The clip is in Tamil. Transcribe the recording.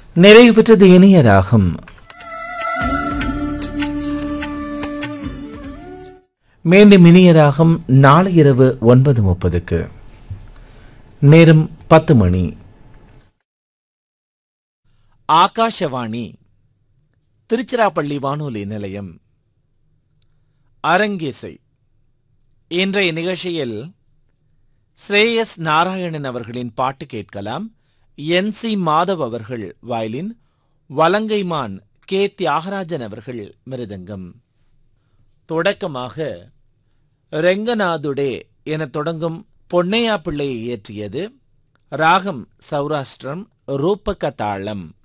நிறைவு பெற்றது இனிய ராகம் மீண்டும் இனிய ராகம் நாளை இரவு ஒன்பது முப்பதுக்கு நேரம் பத்து மணி ஆகாஷவாணி திருச்சிராப்பள்ளி வானொலி நிலையம் அரங்கேசை இன்றைய நிகழ்ச்சியில் ஸ்ரேயஸ் நாராயணன் அவர்களின் பாட்டு கேட்கலாம் என் சி மாதவ் அவர்கள் வயலின் வலங்கைமான் கே தியாகராஜன் அவர்கள் மிருதங்கம் தொடக்கமாக ரெங்கநாதுடே என தொடங்கும் பொன்னையா பிள்ளையை இயற்றியது ராகம் சௌராஷ்டிரம் ரூபக தாளம்